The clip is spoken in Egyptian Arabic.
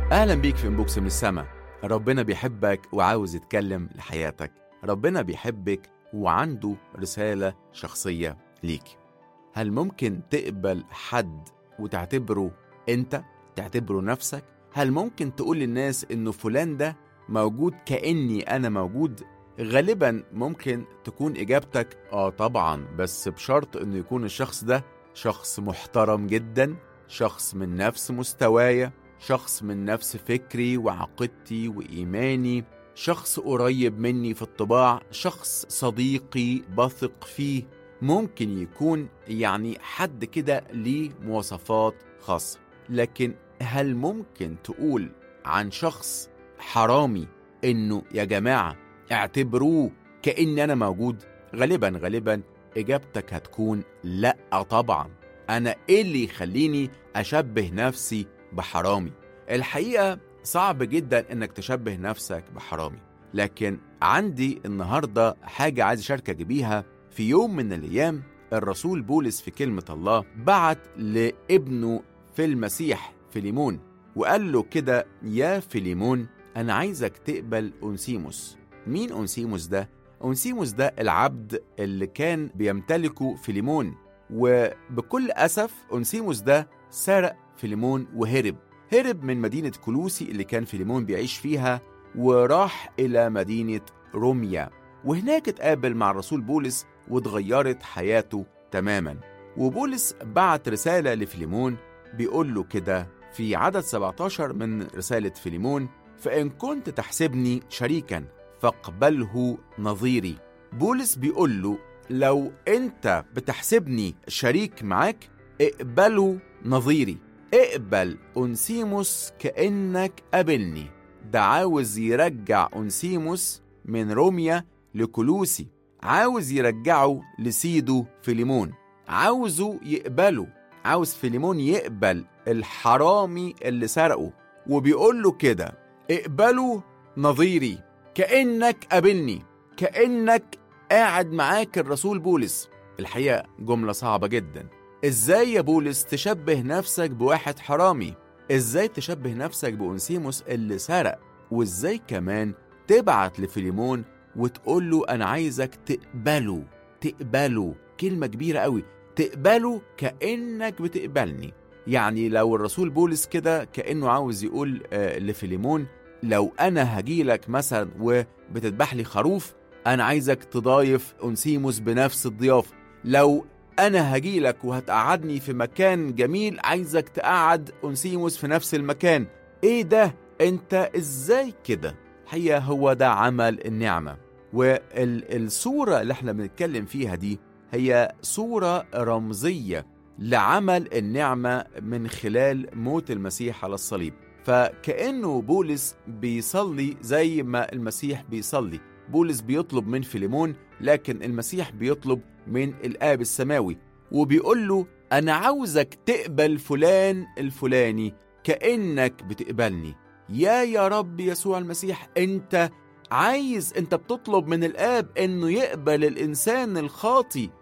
أهلا بيك في انبوكس من السما ربنا بيحبك وعاوز يتكلم لحياتك ربنا بيحبك وعنده رسالة شخصية ليك هل ممكن تقبل حد وتعتبره أنت تعتبره نفسك هل ممكن تقول للناس إنه فلان ده موجود كأني أنا موجود غالبا ممكن تكون إجابتك آه طبعا بس بشرط إنه يكون الشخص ده شخص محترم جدا شخص من نفس مستوايا شخص من نفس فكري وعقيدتي وإيماني شخص قريب مني في الطباع شخص صديقي بثق فيه ممكن يكون يعني حد كده ليه مواصفات خاصة لكن هل ممكن تقول عن شخص حرامي انه يا جماعة اعتبروه كأن انا موجود غالبا غالبا اجابتك هتكون لا طبعا انا ايه اللي يخليني اشبه نفسي بحرامي الحقيقة صعب جدا انك تشبه نفسك بحرامي لكن عندي النهاردة حاجة عايز اشاركك بيها في يوم من الايام الرسول بولس في كلمة الله بعت لابنه في المسيح فيليمون وقال له كده يا فيليمون انا عايزك تقبل أنسيموس مين أنسيموس ده؟ أنسيموس ده العبد اللي كان بيمتلكه فيليمون وبكل أسف أنسيموس ده سرق فيليمون وهرب هرب من مدينة كلوسي اللي كان فيليمون بيعيش فيها وراح إلى مدينة روميا وهناك اتقابل مع الرسول بولس واتغيرت حياته تماما وبولس بعت رسالة لفيليمون بيقول له كده في عدد 17 من رسالة فيليمون فإن كنت تحسبني شريكا فاقبله نظيري بولس بيقول له لو انت بتحسبني شريك معاك اقبله نظيري اقبل أنسيموس كأنك قابلني ده عاوز يرجع أنسيموس من روميا لكلوسي عاوز يرجعه لسيده فيليمون عاوزه يقبله عاوز فيليمون يقبل الحرامي اللي سرقه وبيقول له كده اقبله نظيري كأنك قابلني كأنك قاعد معاك الرسول بولس الحقيقة جملة صعبة جدا ازاي يا بولس تشبه نفسك بواحد حرامي ازاي تشبه نفسك بأنسيموس اللي سرق وازاي كمان تبعت لفيليمون وتقول له انا عايزك تقبله تقبله كلمة كبيرة قوي تقبله كأنك بتقبلني يعني لو الرسول بولس كده كأنه عاوز يقول آه لفيليمون لو انا هجيلك مثلا وبتذبح لي خروف انا عايزك تضايف انسيموس بنفس الضيافه لو انا هجيلك وهتقعدني في مكان جميل عايزك تقعد انسيموس في نفس المكان ايه ده انت ازاي كده هي هو ده عمل النعمه والصوره اللي احنا بنتكلم فيها دي هي صوره رمزيه لعمل النعمه من خلال موت المسيح على الصليب فكأنه بولس بيصلي زي ما المسيح بيصلي بولس بيطلب من فيليمون لكن المسيح بيطلب من الآب السماوي وبيقول له أنا عاوزك تقبل فلان الفلاني كأنك بتقبلني يا يا رب يسوع المسيح أنت عايز أنت بتطلب من الآب أنه يقبل الإنسان الخاطي